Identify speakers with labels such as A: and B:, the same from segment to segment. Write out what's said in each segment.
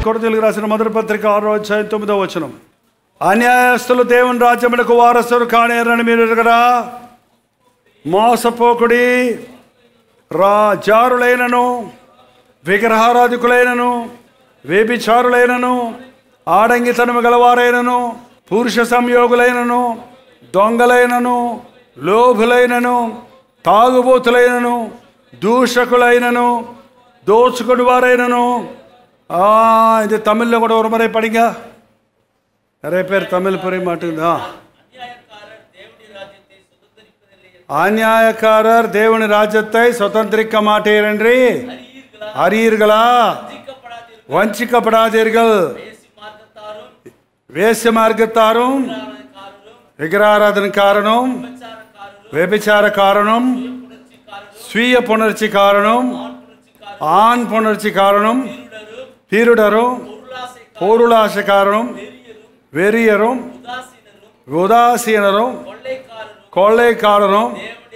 A: కొరతలకు రాసిన మొదటి పత్రిక ఆరో అధ్యాయం తొమ్మిదో వచనం అన్యాయస్తులు దేవుని రాజ్యములకు వారసులు కానేరని మీరు ఎరగరా మోసపోకుడి రా జారులైనను విగ్రహారాధికులైనను వేభిచారులైనను ఆడంగితనము గలవారైనను పురుష సంయోగులైనను దొంగలైనను లోభులైనను తాగుబోతులైనను దూషకులైనను దోచుకుని వారైనను ఆ, ఇది తమిళ్లో కూడా ஒரு முறை படிங்க நிறைய பேர் தமிழ் புரிய மாட்டேங்குதா அநியாயக்காரர் தேவனி ராஜ்யத்தை சுதந்திரிக்க மாட்டீரென்றி அறியீர்களா வஞ்சிக்கப்படாதீர்கள் வேசிய மார்க்கத்தாரும் விக்கிராராதனக்காரனும் వ్యభిచారకారణం స్వీయ పునర్చి కారణం ఆన్ పునర్చి కారణం తీరుడరు పౌరులాశ కారణం వెరియரும் உதாசீனரும் கொள்ளைக்காரரும்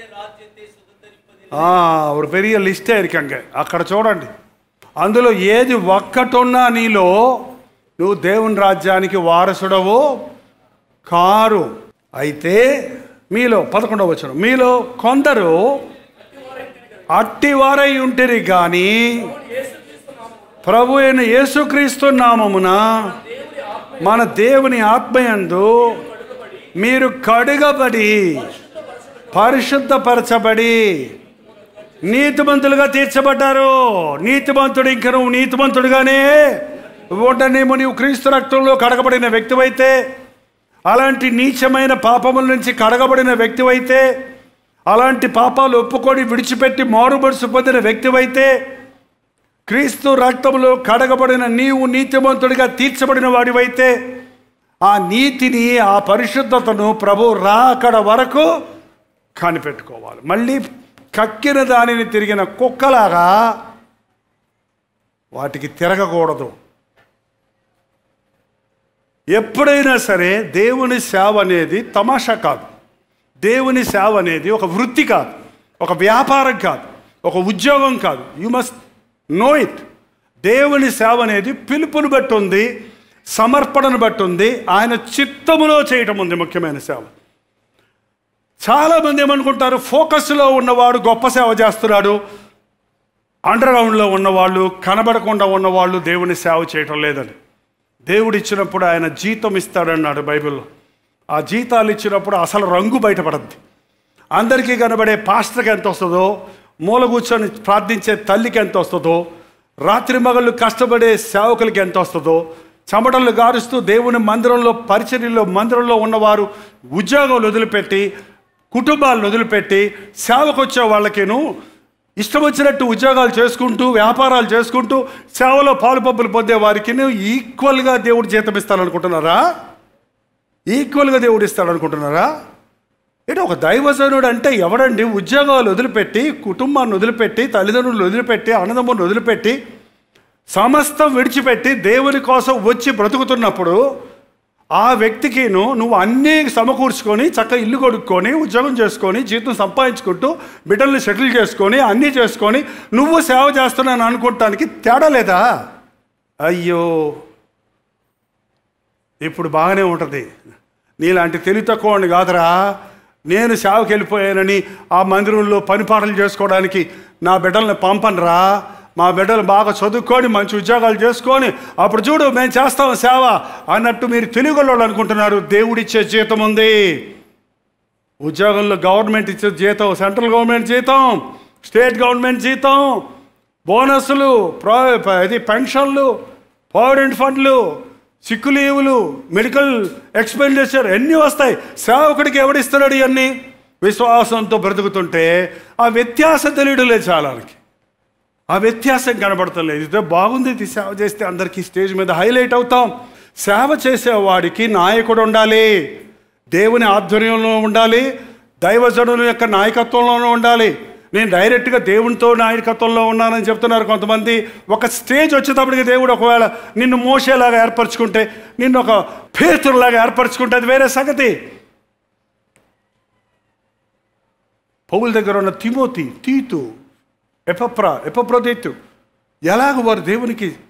A: ఆ, ஒரு பெரிய లిస్టే ఇరికంగ అక్కడ చూడండి అందులో ఏది ఒక్కటున్నా నీలో నువ్వు దేవుని రాజ్యానికి వారసుడవు కారు అయితే మీలో పదకొండవ వచ్చిన మీలో కొందరు అట్టివారై ఉంటిరి కానీ ప్రభు అయిన యేసుక్రీస్తు నామమున మన దేవుని ఆత్మయందు మీరు కడుగబడి పరిశుద్ధపరచబడి నీతిమంతులుగా తీర్చబడ్డారు నీతిమంతుడు ఇంక నువ్వు నీతిమంతుడుగానే ఉండనేమో నీవు క్రీస్తు రక్తంలో కడగబడిన వ్యక్తివైతే అలాంటి నీచమైన పాపముల నుంచి కడగబడిన వ్యక్తివైతే అలాంటి పాపాలు ఒప్పుకొని విడిచిపెట్టి మారుబడుసు పొందిన వ్యక్తివైతే క్రీస్తు రక్తములో కడగబడిన నీవు నీతిమంతుడిగా తీర్చబడిన వాడివైతే ఆ నీతిని ఆ పరిశుద్ధతను ప్రభు రాకడ వరకు కనిపెట్టుకోవాలి మళ్ళీ కక్కిన దానిని తిరిగిన కుక్కలాగా వాటికి తిరగకూడదు ఎప్పుడైనా సరే దేవుని సేవ అనేది తమాషా కాదు దేవుని సేవ అనేది ఒక వృత్తి కాదు ఒక వ్యాపారం కాదు ఒక ఉద్యోగం కాదు యు మస్ట్ నో ఇట్ దేవుని సేవ అనేది పిలుపుని బట్టి ఉంది సమర్పణను బట్టి ఉంది ఆయన చిత్తములో చేయటం ఉంది ముఖ్యమైన సేవ చాలామంది ఏమనుకుంటారు ఫోకస్లో ఉన్నవాడు గొప్ప సేవ చేస్తున్నాడు అండర్ గ్రౌండ్లో ఉన్నవాళ్ళు కనబడకుండా ఉన్నవాళ్ళు దేవుని సేవ చేయటం లేదని దేవుడు ఇచ్చినప్పుడు ఆయన జీతం ఇస్తాడన్నాడు బైబిల్లో ఆ జీతాలు ఇచ్చినప్పుడు అసలు రంగు బయటపడద్ది అందరికీ కనబడే పాస్టర్కి ఎంత వస్తుందో మూల కూర్చొని ప్రార్థించే తల్లికి ఎంత వస్తుందో రాత్రి మగళ్ళు కష్టపడే సేవకులకి ఎంత వస్తుందో చెమటలు గారుస్తూ దేవుని మందిరంలో పరిచర్యలో మందిరంలో ఉన్నవారు ఉద్యోగాలు వదిలిపెట్టి కుటుంబాలను వదిలిపెట్టి సేవకు వచ్చే వాళ్ళకేను ఇష్టం వచ్చినట్టు ఉద్యోగాలు చేసుకుంటూ వ్యాపారాలు చేసుకుంటూ సేవలో పాలు పప్పులు పొందే వారికి ఈక్వల్గా దేవుడు జీతం ఇస్తాననుకుంటున్నారా ఈక్వల్గా దేవుడు ఇస్తాడనుకుంటున్నారా ఏంటి ఒక దైవజనుడు అంటే ఎవడండి ఉద్యోగాలు వదిలిపెట్టి కుటుంబాన్ని వదిలిపెట్టి తల్లిదండ్రులు వదిలిపెట్టి అన్నదమ్ములను వదిలిపెట్టి సమస్తం విడిచిపెట్టి దేవుని కోసం వచ్చి బ్రతుకుతున్నప్పుడు ఆ వ్యక్తికిను నువ్వు అన్నీ సమకూర్చుకొని చక్కగా ఇల్లు కొడుక్కొని ఉద్యోగం చేసుకొని జీతం సంపాదించుకుంటూ బిడ్డల్ని సెటిల్ చేసుకొని అన్నీ చేసుకొని నువ్వు సేవ చేస్తున్నాను అనుకోవటానికి తేడా లేదా అయ్యో ఇప్పుడు బాగానే ఉంటుంది నీలాంటి తెలివి తక్కువ కాదురా నేను సేవకి వెళ్ళిపోయానని ఆ మందిరంలో పనిపాటలు చేసుకోవడానికి నా బిడ్డల్ని పంపనరా మా బిడ్డలు బాగా చదువుకొని మంచి ఉద్యోగాలు చేసుకొని అప్పుడు చూడు మేము చేస్తాం సేవ అన్నట్టు మీరు తెలుగులో అనుకుంటున్నారు దేవుడిచ్చే జీతం ఉంది ఉద్యోగంలో గవర్నమెంట్ ఇచ్చే జీతం సెంట్రల్ గవర్నమెంట్ జీతం స్టేట్ గవర్నమెంట్ జీతం బోనస్లు ప్రో ఇది పెన్షన్లు ప్రావిడెంట్ ఫండ్లు సిక్కు లీవులు మెడికల్ ఎక్స్పెండిచర్ అన్నీ వస్తాయి సేవకుడికి ఎవడిస్తున్నాడు ఇవన్నీ విశ్వాసంతో బ్రతుకుతుంటే ఆ వ్యత్యాసం తెలియడలే చాలానికి ఆ వ్యత్యాసం కనబడతలేదు ఇదే బాగుంది ఇది సేవ చేస్తే అందరికీ స్టేజ్ మీద హైలైట్ అవుతాం సేవ చేసేవాడికి నాయకుడు ఉండాలి దేవుని ఆధ్వర్యంలో ఉండాలి దైవజనుల యొక్క నాయకత్వంలోనూ ఉండాలి నేను డైరెక్ట్గా దేవునితో నాయకత్వంలో ఉన్నానని చెప్తున్నారు కొంతమంది ఒక స్టేజ్ వచ్చేటప్పటికి దేవుడు ఒకవేళ నిన్ను మోసేలాగా ఏర్పరచుకుంటే నిన్ను ఒక పేతురులాగా ఏర్పరచుకుంటే అది వేరే సంగతి పౌల దగ్గర ఉన్న తిమోతి తీతు ఎపప్రా ఎపప్రదేతు ఎలాగ వారు దేవునికి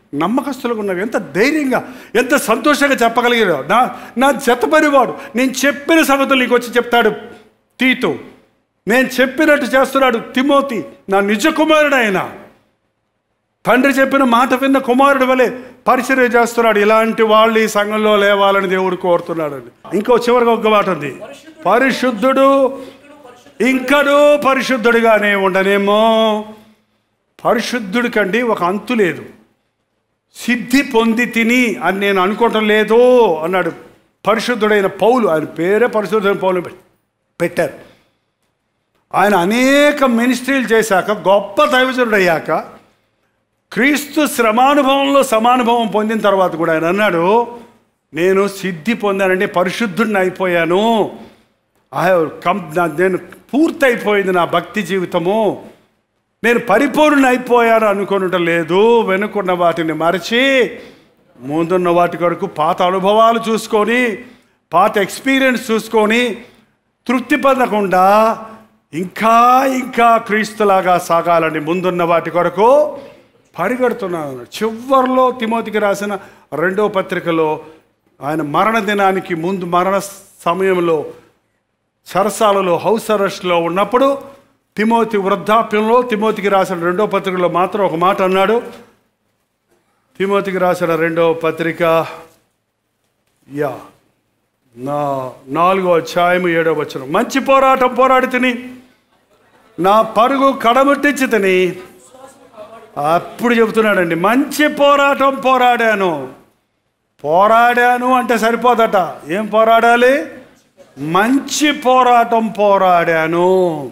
A: నమ్మకస్తులుగా ఉన్నావు ఎంత ధైర్యంగా ఎంత సంతోషంగా చెప్పగలిగాడు నా నా జతపరివాడు నేను చెప్పిన సంగతులు నీకు వచ్చి చెప్తాడు తీతు నేను చెప్పినట్టు చేస్తున్నాడు తిమోతి నా నిజ కుమారుడు ఆయన తండ్రి చెప్పిన మాట విన్న కుమారుడు వలె పరిచర్య చేస్తున్నాడు ఇలాంటి వాళ్ళు ఈ సంఘంలో లేవాలని దేవుడు కోరుతున్నాడండి ఇంకో చివరిగా ఒక మాట ఉంది పరిశుద్ధుడు ఇంకడు పరిశుద్ధుడిగానే ఉండనేమో పరిశుద్ధుడి కండి ఒక అంతు లేదు సిద్ధి పొంది తిని అని నేను అనుకోవటం లేదు అన్నాడు పరిశుద్ధుడైన పౌలు ఆయన పేరే పరిశుద్ధుడైన పౌలు పెట్- పెట్టారు ఆయన అనేక మినిస్ట్రీలు చేశాక గొప్ప దైవజనుడు అయ్యాక క్రీస్తు శ్రమానుభవంలో సమానుభవం పొందిన తర్వాత కూడా ఆయన అన్నాడు నేను సిద్ధి పొందానంటే పరిశుద్ధుడిని అయిపోయాను ఐ హ్యావ్ కమ్ నా- నేను పూర్తయిపోయింది నా భక్తి జీవితము నేను పరిపూర్ణ అయిపోయాను అనుకునటం లేదు వెనుకున్న వాటిని మరచి ముందున్న వాటి కొరకు పాత అనుభవాలు చూసుకొని పాత ఎక్స్పీరియన్స్ చూసుకొని తృప్తి పొందకుండా ఇంకా ఇంకా క్రీస్తులాగా సాగాలని ముందున్న వాటి కొరకు పరిగెడుతున్నాను చివరిలో తిమోతికి రాసిన రెండో పత్రికలో ఆయన మరణ దినానికి ముందు మరణ సమయంలో సరసాలలో హౌస్ అరెస్ట్లో ఉన్నప్పుడు తిమోతి వృద్ధాప్యంలో తిమోతికి రాసిన రెండో పత్రికలో మాత్రం ఒక మాట అన్నాడు తిమోతికి రాసిన రెండో పత్రిక యా నా నాలుగో అధ్యాయము ఏడో వచ్చిన మంచి పోరాటం పోరాడి తిని నా పరుగు కడముట్టించి తిని అప్పుడు చెబుతున్నాడండి మంచి పోరాటం పోరాడాను పోరాడాను అంటే సరిపోదట ఏం పోరాడాలి మంచి పోరాటం పోరాడాను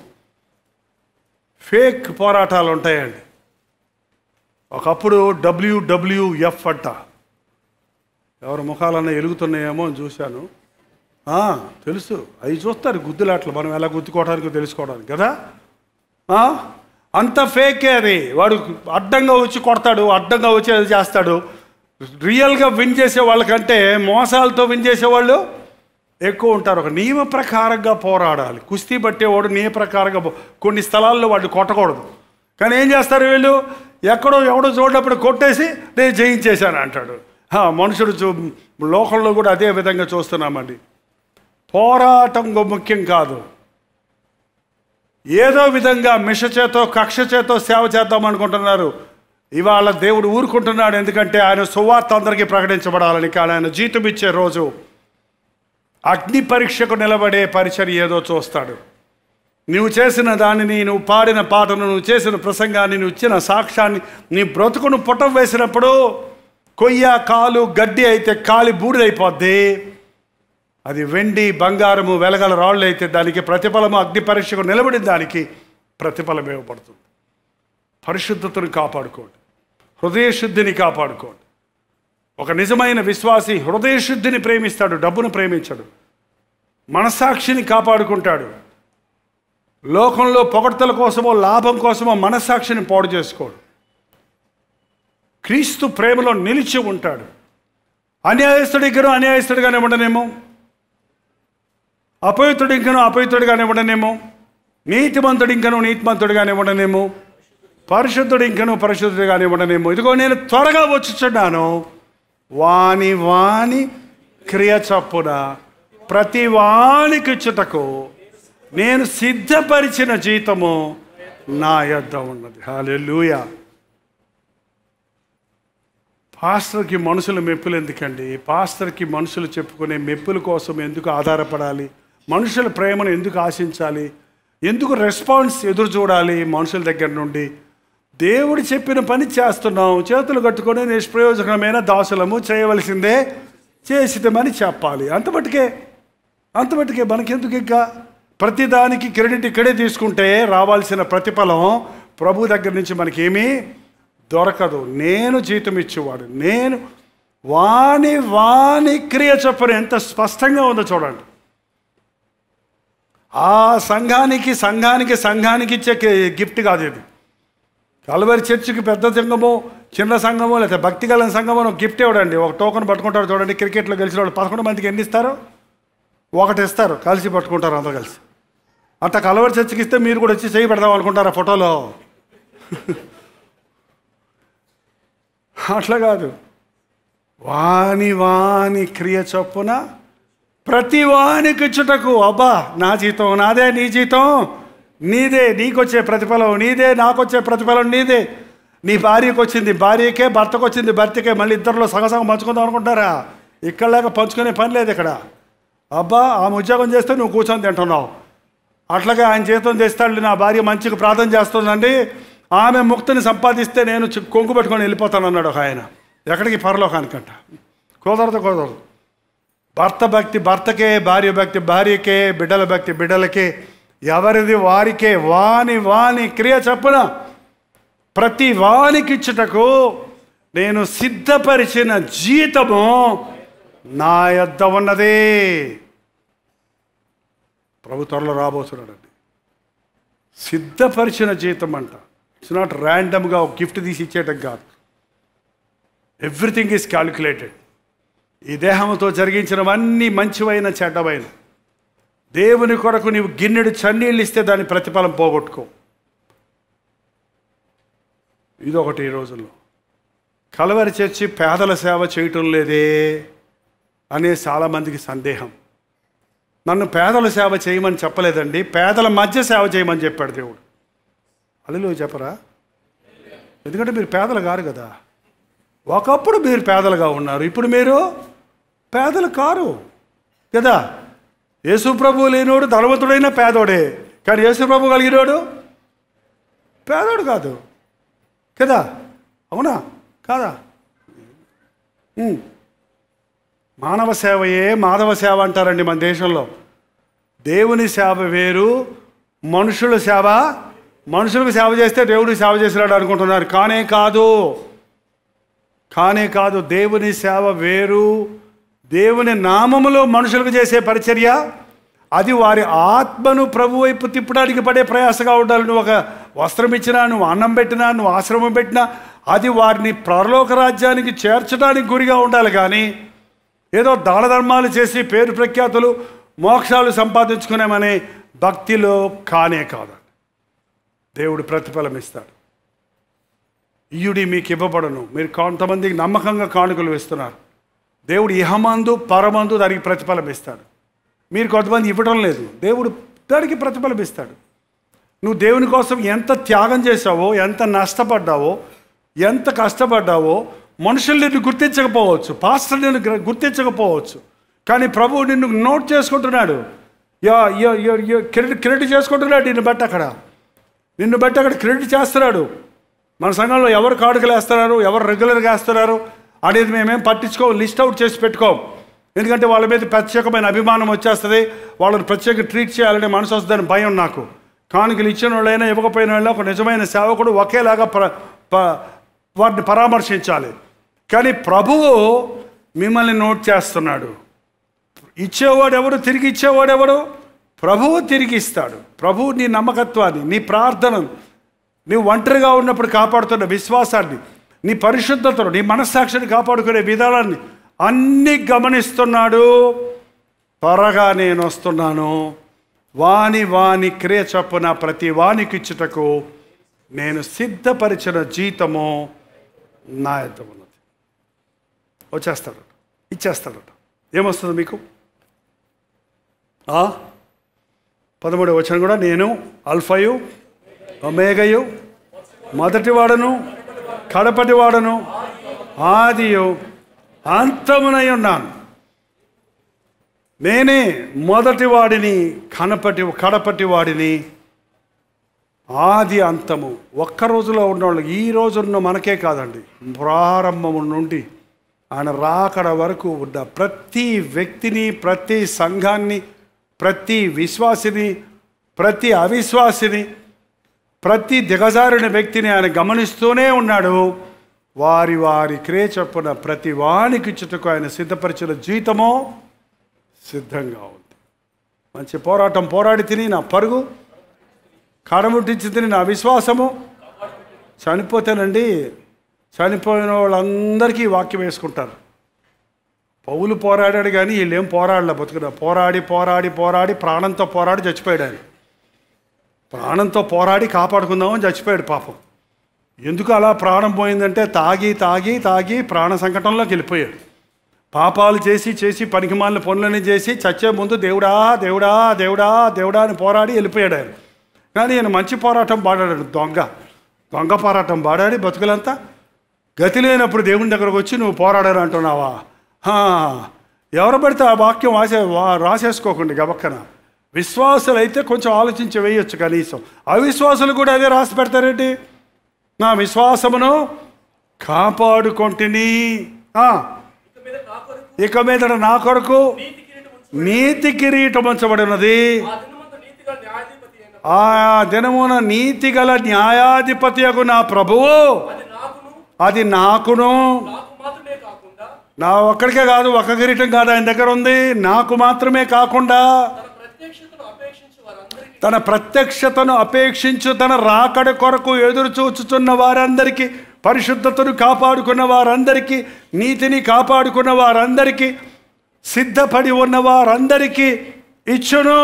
A: ఫేక్ పోరాటాలు ఉంటాయండి ఒకప్పుడు డబ్ల్యూడబ్ల్యూఎఫ్ అంట ఎవరి ముఖాలన్నా ఎలుగుతున్నాయేమో అని చూశాను ఆ, తెలుసు అవి చూస్తారు గుద్దులాట్లు మనం ఎలా గుద్దుకోవడానికి తెలుసుకోవడానికి కదా ఆ? అంత ఫేకే అది వాడు అడ్డంగా వచ్చి కొడతాడు అడ్డంగా వచ్చి అది చేస్తాడు రియల్గా విన్ చేసే వాళ్ళకంటే మోసాలతో విన్ చేసేవాళ్ళు ఎక్కువ ఉంటారు ఒక నియమ ప్రకారంగా పోరాడాలి కుస్తీ పట్టేవాడు నియమ ప్రకారంగా పో- కొన్ని స్థలాల్లో వాడు కొట్టకూడదు కానీ ఏం చేస్తారు వీళ్ళు ఎక్కడో ఎవడో చూడనప్పుడు కొట్టేసి నేను జయించేశాను అంటాడు హా, మనుషుడు చూ లోకంలో కూడా అదే విధంగా చూస్తున్నామండి పోరాటం గొ- ముఖ్యం కాదు ఏదో విధంగా మిష చేతో కక్ష చేతో సేవ చేద్దాం అనుకుంటున్నారు ఇవాళ దేవుడు ఊరుకుంటున్నాడు ఎందుకంటే ఆయన సువార్త అందరికీ ప్రకటించబడాలని కానీ ఆయన జీతం ఇచ్చే రోజు అగ్ని పరీక్షకు నిలబడే పరిచర్య ఏదో చూస్తాడు నువ్వు చేసిన దానిని నువ్వు పాడిన పాటను నువ్వు చేసిన ప్రసంగాన్ని నువ్వు ఇచ్చిన సాక్ష్యాన్ని నీ బ్రతుకును పుటం వేసినప్పుడు కొయ్య కాలు గడ్డి అయితే కాలి బూడిదైపోద్ది అది వెండి బంగారము వెలగల రాళ్ళు అయితే దానికి ప్రతిఫలము అగ్ని పరీక్షకు నిలబడిన దానికి ప్రతిఫలం ఇవ్వబడుతుంది పరిశుద్ధతను కాపాడుకోండి హృదయ శుద్ధిని కాపాడుకోండి ఒక నిజమైన విశ్వాసి హృదయ శుద్ధిని ప్రేమిస్తాడు డబ్బును ప్రేమించడు మనసాక్షిని కాపాడుకుంటాడు లోకంలో పొగడ్తల కోసమో లాభం కోసమో మనస్సాక్షిని పాడు చేసుకోడు క్రీస్తు ప్రేమలో నిలిచి ఉంటాడు అన్యాయస్తుడి ఇంకనూ అన్యాయస్తుడిగానే ఉండనేమో అపవిత్రుడు ఇంకనూ అపవిత్రుడిగానే ఉండనేమో నీతిమంతుడు ఇంకనూ నీతిమంతుడిగానే ఉండనేమో పరిశుద్ధుడు ఇంకనూ పరిశుద్ధుడిగానే ఉండనేమో ఇదిగో నేను త్వరగా వచ్చుచున్నాను వాని వాని క్రియ చప్పున ప్రతి వానికి ఇచ్చుటకు నేను సిద్ధపరిచిన జీతము నా యొద్ద ఉన్నది హాలెలూయా పాస్టర్కి మనుషుల మెప్పులు ఎందుకండి పాస్టర్కి మనుషులు చెప్పుకునే మెప్పుల కోసం ఎందుకు ఆధారపడాలి మనుషుల ప్రేమను ఎందుకు ఆశించాలి ఎందుకు రెస్పాన్స్ ఎదురు చూడాలి మనుషుల దగ్గర నుండి దేవుడు చెప్పిన పని చేస్తున్నాం చేతులు కట్టుకొని నిష్ప్రయోజకమైన దాసులము చేయవలసిందే చేసితమని చెప్పాలి అంతమట్టుకే అంతమట్టుకే మనకెందుకు ఇంకా ప్రతిదానికి క్రెడిట్ ఇక్కడే తీసుకుంటే రావాల్సిన ప్రతిఫలం ప్రభు దగ్గర నుంచి మనకేమీ దొరకదు నేను జీతం ఇచ్చేవాడు నేను వాని వాని క్రియ చొప్పున ఎంత స్పష్టంగా ఉందో చూడండి ఆ సంఘానికి సంఘానికి సంఘానికి ఇచ్చే కి- గిఫ్ట్ కాదు ఇది కలవరి చర్చికి పెద్ద సంఘము చిన్న సంఘము లేదా భక్తి గల సంఘము అని ఒక గిఫ్ట్ ఇవ్వడండి ఒక టోకెన్ పట్టుకుంటారు చూడండి క్రికెట్లో గెలిచిన వాళ్ళు పదకొండు మందికి ఎన్ని ఇస్తారు ఒకటి ఇస్తారు కలిసి పట్టుకుంటారు అందరు కలిసి అట్లా కలవరి చర్చికి ఇస్తే మీరు కూడా వచ్చి చేయి పెడదాం అనుకుంటారా ఫోటోలో అట్లా కాదు వాని వాని క్రియ చొప్పున ప్రతి వానికి ఇచ్చుటకు అబ్బా నా జీతం నాదే నీ జీతం నీదే నీకొచ్చే ప్రతిఫలం నీదే నాకొచ్చే ప్రతిఫలం నీదే నీ భార్యకు వచ్చింది భార్యకే భర్తకు వచ్చింది భర్తకే మళ్ళీ ఇద్దరిలో సగసగం పంచుకుందాం అనుకుంటారా ఇక్కడ లేక పంచుకునే పని లేదు ఇక్కడ అబ్బా ఆమె ఉద్యోగం చేస్తే నువ్వు కూర్చొని తింటున్నావు అట్లాగే ఆయన జీతం చేస్తాడు నా భార్య మంచిగా ప్రార్థన చేస్తుందండి ఆమె ముక్తిని సంపాదిస్తే నేను చి- కొంగు పట్టుకొని వెళ్ళిపోతాను అన్నాడు ఒక ఆయన ఎక్కడికి పరలోకానికంట కుదరదు కుదరదు భర్త భక్తి భర్తకే భార్య భక్తి భార్యకే బిడ్డల భక్తి బిడ్డలకే ఎవరిది వారికే వాని వాని క్రియ చప్పున ప్రతి వానికి ఇచ్చుటకు నేను సిద్ధపరిచిన జీతము నా యొద్ద ఉన్నదే ప్రభు త్వరలో రాబోతున్నాడండి సిద్ధపరిచిన జీతం అంట ఇట్స్ నాట్ ర్యాండమ్గా ఒక గిఫ్ట్ తీసి ఇచ్చేయటం కాదు ఎవ్రీథింగ్ ఈజ్ క్యాలిక్యులేటెడ్ ఈ దేహంతో జరిగించినవన్నీ మంచివైన చెడ్డవైన దేవుని కొరకు నీవు గిన్నెడు చన్నీళ్ళు ఇస్తే దాని ప్రతిఫలం పోగొట్టుకో ఇదొకటి ఈ రోజుల్లో కలవరి చర్చి పేదల సేవ చేయటం లేదే అనే చాలామందికి సందేహం నన్ను పేదల సేవ చేయమని చెప్పలేదండి పేదల మధ్య సేవ చేయమని చెప్పాడు దేవుడు అల్లు చెప్పరా ఎందుకంటే మీరు పేదలు కారు కదా ఒకప్పుడు మీరు పేదలుగా ఉన్నారు ఇప్పుడు మీరు పేదలు కారు కదా యేసుప్రభు లేనివాడు ధనవంతుడైన పేదోడే కానీ యేసుప్రభు కలిగినోడు పేదోడు కాదు కదా అవునా కాదా ఉమ్. మానవ సేవయే మాధవ సేవ అంటారండి మన దేశంలో దేవుని సేవ వేరు మనుషుల సేవ మనుషులకు సేవ చేస్తే దేవుడికి సేవ చేసినాడు అనుకుంటున్నారు కానే కాదు కానే కాదు దేవుని సేవ వేరు దేవుని నామములో మనుషులకు చేసే పరిచర్య అది వారి ఆత్మను ప్రభు వైపు తిప్పడానికి పడే ప్రయాసగా ఉండాలి నువ్వు ఒక వస్త్రం ఇచ్చినా నువ్వు అన్నం పెట్టినా నువ్వు ఆశ్రమం పెట్టినా అది వారిని పరలోక రాజ్యానికి చేర్చడానికి గురిగా ఉండాలి కానీ ఏదో దాన ధర్మాలు చేసి పేరు ప్రఖ్యాతులు మోక్షాలు సంపాదించుకునేమనే భక్తిలో కానే కాదు దేవుడు ప్రతిఫలం ఇస్తాడు ఇయుడి మీకు ఇవ్వబడను మీరు కొంతమందికి నమ్మకంగా కానుకలు వేస్తున్నారు దేవుడు ఇహమందు పరమందు దానికి ప్రతిఫలం ఇస్తాడు మీరు కొంతమంది ఇవ్వడం లేదు దేవుడు దానికి ప్రతిఫలం ఇస్తాడు నువ్వు దేవుని కోసం ఎంత త్యాగం చేసావో ఎంత నష్టపడ్డావో ఎంత కష్టపడ్డావో మనుషులు నిన్ను గుర్తించకపోవచ్చు పాస్టర్ నిన్ను గ్ర- గుర్తించకపోవచ్చు కానీ ప్రభువు నిన్ను నోట్ చేసుకుంటున్నాడు యా యా- యా- యా- క్రెడిట్ క్రెడిట్ చేసుకుంటున్నాడు నిన్ను బట్టి అక్కడ నిన్ను బట్టి అక్కడ క్రెడిట్ చేస్తున్నాడు మన సంఘంలో ఎవరు కాడుకలు వేస్తున్నారు ఎవరు రెగ్యులర్గా వేస్తున్నారు అనేది మేమేం పట్టించుకో లిస్ట్ అవుట్ చేసి పెట్టుకోం ఎందుకంటే వాళ్ళ మీద ప్రత్యేకమైన అభిమానం వచ్చేస్తుంది వాళ్ళని ప్రత్యేక ట్రీట్ చేయాలనే మనసు వస్తుందని భయం నాకు కానుకలు ఇచ్చిన వాళ్ళైనా ఇవ్వకపోయిన వాళ్ళైనా ఒక నిజమైన సేవకుడు ఒకేలాగా ప్ర ప- వారిని పరామర్శించాలి కానీ ప్రభువు మిమ్మల్ని నోట్ చేస్తున్నాడు ఇచ్చేవాడు ఎవడు తిరిగి ఇచ్చేవాడు ఎవడు ప్రభువు తిరిగి ఇస్తాడు ప్రభువు నీ నమ్మకత్వాన్ని నీ ప్రార్థనను నీవు ఒంటరిగా ఉన్నప్పుడు కాపాడుతున్న విశ్వాసాన్ని నీ పరిశుద్ధతను నీ మనస్సాక్షిని కాపాడుకునే విధానాన్ని అన్నీ గమనిస్తున్నాడు త్వరగా నేను వస్తున్నాను వాని వాని క్రియ చొప్పున ప్రతి వానికి ఇచ్చుటకు నేను సిద్ధపరిచిన జీతము నా యొద్ద ఉన్నది వచ్చేస్తాడు ఇచ్చేస్తాడట ఏమొస్తుంది మీకు ఆ? పదమూడవ వచనం కూడా నేను అల్ఫయు ఒమేగయు మొదటి వాడను కడపటి వాడను ఆదియు అంతమునై ఉన్నాను నేనే మొదటి వాడిని కనపటి కడపటి వాడిని ఆది అంతము ఒక్క రోజులో ఉన్నవాళ్ళు ఈ రోజున్న మనకే కాదండి ప్రారంభము నుండి ఆయన రాకడ వరకు ఉన్న ప్రతి వ్యక్తిని ప్రతి సంఘాన్ని ప్రతి విశ్వాసిని ప్రతి అవిశ్వాసిని ప్రతి దిగజారిన వ్యక్తిని ఆయన గమనిస్తూనే ఉన్నాడు వారి వారి క్రియ చొప్పున ప్రతి వానికి చుట్టుకు ఆయన సిద్ధపరిచిన జీతమో సిద్ధంగా ఉంది మంచి పోరాటం పోరాడి తిని నా పరుగు కడముట్టించి తిని నా విశ్వాసము చనిపోతేనండి చనిపోయిన వాళ్ళందరికీ ఈ వాక్యం వేసుకుంటారు పౌలు పోరాడాడు కానీ వీళ్ళేం పోరాడలే బతుకున్నా పోరాడి పోరాడి పోరాడి ప్రాణంతో పోరాడి చచ్చిపోయాడు ఆయన ప్రాణంతో పోరాడి కాపాడుకుందామని చచ్చిపోయాడు పాపం ఎందుకు అలా ప్రాణం పోయిందంటే తాగి తాగి తాగి ప్రాణ సంకటంలోకి వెళ్ళిపోయాడు పాపాలు చేసి చేసి పనికిమాలిన పనులని చేసి చచ్చే ముందు దేవుడా దేవుడా దేవుడా దేవుడా అని పోరాడి వెళ్ళిపోయాడు ఆయన కానీ ఈయన మంచి పోరాటం పాడాడు దొంగ దొంగ పోరాటం పాడాడి బతుకులంతా గతి లేనప్పుడు దేవుని దగ్గరకు వచ్చి నువ్వు పోరాడారు అంటున్నావా హా, ఎవరు పడితే ఆ వాక్యం వాసే వా- రాసేసుకోకండి గబక్కన విశ్వాసులు అయితే కొంచెం ఆలోచించి వేయొచ్చు కనీసం అవిశ్వాసులు కూడా అదే రాసి పెడతారేంటి నా విశ్వాసమును కాపాడుకొంటిని ఆ, ఇక మీద నా కొరకు నీతి కిరీటం ఉంచబడినది ఆ దినమున నీతి గల న్యాయాధిపతి నా ప్రభువు అది నాకును నా ఒక్కడికే కాదు ఒక్క కిరీటం కాదు ఆయన దగ్గర ఉంది నాకు మాత్రమే కాకుండా తన ప్రత్యక్షతను అపేక్షించు తన రాకడ కొరకు ఎదురు చూచుచున్న వారందరికీ పరిశుద్ధతను కాపాడుకున్న వారందరికీ నీతిని కాపాడుకున్న వారందరికీ సిద్ధపడి ఉన్న వారందరికీ ఇచ్చును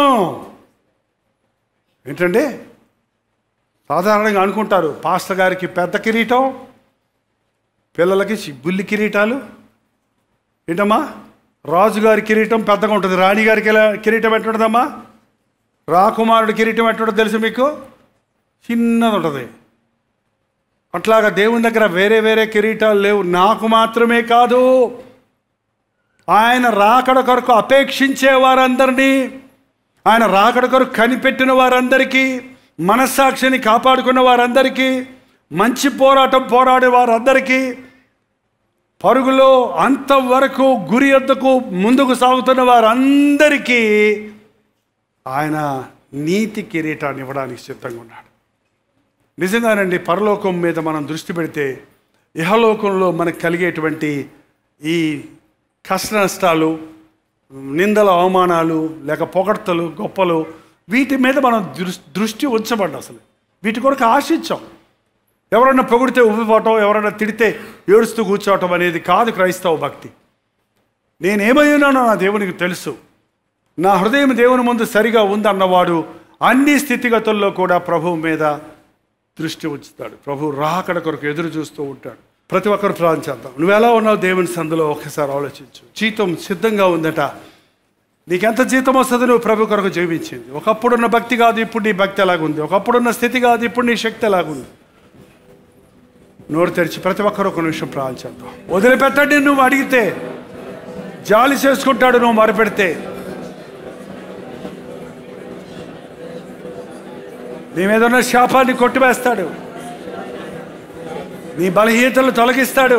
A: ఏంటండి సాధారణంగా అనుకుంటారు పాస్టర్ గారికి పెద్ద కిరీటం పిల్లలకి చి- బుల్లి కిరీటాలు ఏంటమ్మా రాజుగారి కిరీటం పెద్దగా ఉంటుంది రాణిగారి కిల- కిరీటం ఎట్టుంటుందమ్మా రాకుమారుడి కిరీటం ఎట్టుంటుందో తెలుసు మీకు చిన్నది ఉంటుంది అట్లాగా దేవుని దగ్గర వేరే వేరే కిరీటాలు లేవు నాకు మాత్రమే కాదు ఆయన రాకడ కొరకు అపేక్షించే వారందరినీ ఆయన రాకడ కొరకు కనిపెట్టిన వారందరికీ మనస్సాక్షిని కాపాడుకున్న వారందరికీ మంచి పోరాటం పోరాడే వారందరికీ పరుగులో అంతవరకు గురి వద్దకు ముందుకు సాగుతున్న వారందరికీ ఆయన నీతి కిరీటాన్ని ఇవ్వడానికి సిద్ధంగా ఉన్నాడు నిజంగానండి పరలోకం మీద మనం దృష్టి పెడితే ఇహలోకంలో మనకు కలిగేటువంటి ఈ కష్ట నష్టాలు నిందల అవమానాలు లేక పొగడ్తలు గొప్పలు వీటి మీద మనం దృష్టి దృష్టి ఉంచబడ్డ అసలు వీటి కొరకు ఆశించాం ఎవరన్నా పొగిడితే ఉబ్బిపోవటం ఎవరన్నా తిడితే ఏడుస్తూ కూర్చోవటం అనేది కాదు క్రైస్తవ భక్తి నేనేమై ఉన్నానో నా దేవునికి తెలుసు నా హృదయం దేవుని ముందు సరిగా ఉందన్నవాడు అన్ని స్థితిగతుల్లో కూడా ప్రభువు మీద దృష్టి ఉంచుతాడు ప్రభు రాకడ కొరకు ఎదురు చూస్తూ ఉంటాడు ప్రతి ఒక్కరు ప్రార్థన చేద్దాం నువ్వు ఎలా ఉన్నావు దేవుని సందులో ఒక్కసారి ఆలోచించు జీతం సిద్ధంగా ఉందట నీకెంత జీతం వస్తుందో నువ్వు ప్రభు కొరకు జీవించింది ఒకప్పుడున్న భక్తి కాదు ఇప్పుడు నీ భక్తి ఎలాగుంది ఒకప్పుడున్న స్థితి కాదు ఇప్పుడు నీ శక్తి ఎలాగుంది నోరు తెరిచి ప్రతి ఒక్కరు ఒక నిమిషం ప్రార్థన చేద్దాం వదిలిపెట్టండి నువ్వు అడిగితే జాలి చేసుకుంటాడు నువ్వు మొరపెడితే నీ మీద ఉన్న శాపాన్ని కొట్టివేస్తాడు నీ బలహీనతలు తొలగిస్తాడు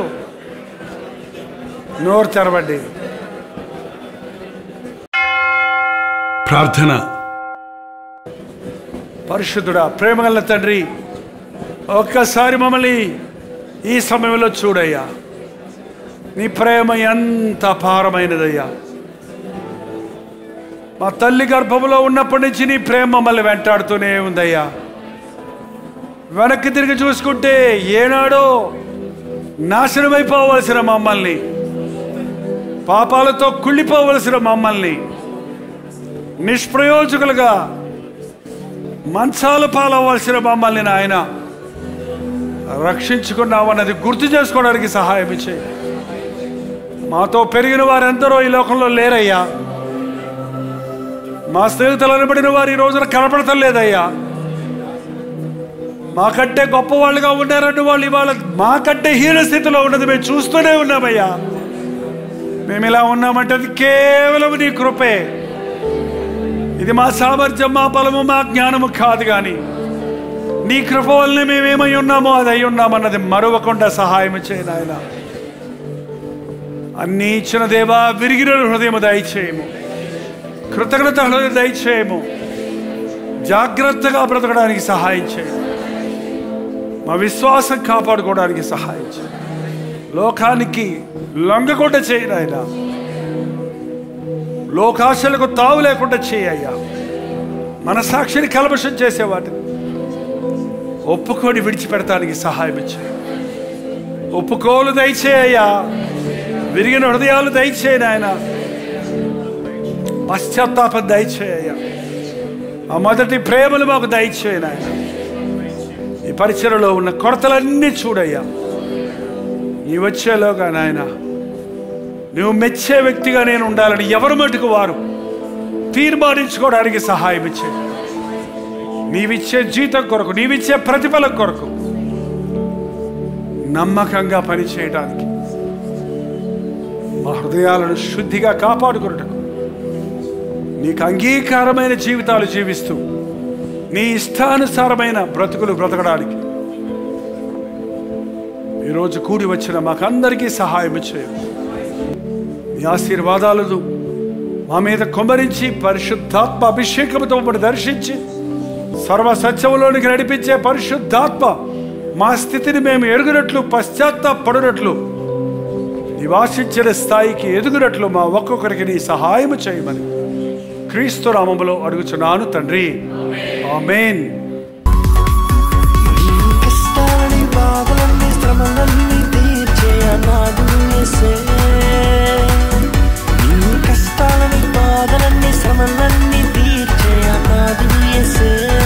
A: నోరు తెరవండి ప్రార్థన పరిశుద్ధుడా ప్రేమగల తండ్రి ఒక్కసారి మమ్మల్ని ఈ సమయంలో చూడయ్యా నీ ప్రేమ ఎంత అపారమైనదయ్యా మా తల్లి గర్భంలో ఉన్నప్పటి నుంచి నీ ప్రేమ మమ్మల్ని వెంటాడుతూనే ఉందయ్యా వెనక్కి తిరిగి చూసుకుంటే ఏనాడో నాశనమైపోవలసిన మమ్మల్ని పాపాలతో కుళ్ళిపోవలసిన మమ్మల్ని నిష్ప్రయోజకులుగా మంచాల పాలవలసిన మమ్మల్ని నాయన రక్షించుకున్నామన్నది గుర్తు చేసుకోవడానికి సహాయం ఇచ్చేయి మాతో పెరిగిన వారెందరో ఈ లోకంలో లేరయ్యా మా స్నేహితులు అనబడిన వారు ఈ రోజున కనపడటం లేదయ్యా మాకంటే గొప్ప వాళ్ళుగా ఉన్నారని వాళ్ళు ఇవాళ మాకంటే హీన స్థితిలో ఉన్నది మేము చూస్తూనే ఉన్నామయ్యా మేము ఇలా ఉన్నామంటే అది కేవలం నీ కృపే ఇది మా సామర్థ్యం మా బలము మా జ్ఞానము కాదు కానీ నీ కృప వల్లనే మేమేమై ఉన్నామో అది అయి ఉన్నామన్నది మరవకుండా సహాయం చేయ నాయన అన్ని ఇచ్చిన దేవా విరిగిన హృదయము దయచేయము కృతజ్ఞత హృదయం దయచేయము జాగ్రత్తగా బ్రతకడానికి సహాయం చేయము మా విశ్వాసం కాపాడుకోవడానికి సహాయం చేయి లోకానికి లొంగకుండా చేయి నాయన లోకాశలకు తావు లేకుండా చేయ్యా మన సాక్షిని కలమషం చేసే వాటిని ఒప్పుకొని విడిచిపెడతానికి సహాయం ఇచ్చాయి ఒప్పుకోలు దయచేయ్యా విరిగిన హృదయాలు దయచేయి నాయన పశ్చాత్తాపం దయచేయ్యా ఆ మొదటి ప్రేమలు మాకు దయచేయి నాయన ఈ పరిచయలో ఉన్న కొరతలన్నీ చూడయ్యా నీ వచ్చేలోగా నాయన నువ్వు మెచ్చే వ్యక్తిగా నేను ఉండాలని ఎవరు మటుకు వారు తీర్మానించుకోవడానికి సహాయం ఇచ్చే నీవిచ్చే జీతం కొరకు నీవిచ్చే ప్రతిఫలం కొరకు నమ్మకంగా పనిచేయడానికి మా హృదయాలను శుద్ధిగా కాపాడుకున్నటకు నీకు అంగీకారమైన జీవితాలు జీవిస్తూ నీ ఇష్టానుసారమైన బ్రతుకులు బ్రతకడానికి ఈరోజు కూడి వచ్చిన మాకందరికీ సహాయం చేయు మీ ఆశీర్వాదాలను మా మీద కొమ్మరించి పరిశుద్ధాత్మ అభిషేకంతో మమ్మల్ని దర్శించి సర్వ సత్యములోనికి నడిపించే పరిశుద్ధాత్మ మా స్థితిని మేము ఎరుగునట్లు పశ్చాత్తాపడినట్లు నివాసించిన స్థాయికి ఎదుగునట్లు మా ఒక్కొక్కరికి నీ సహాయం చేయమని క్రీస్తు నామములో అడుగుచున్నాను తండ్రి ఆమెన్
B: కష్టాలని బాధలన్నీ శ్రమలన్నీ తీర్చే అన్నాడు యేసే నీ కష్టాలని బాధలన్నీ శ్రమలన్నీ తీర్చే అన్నాడు యేసే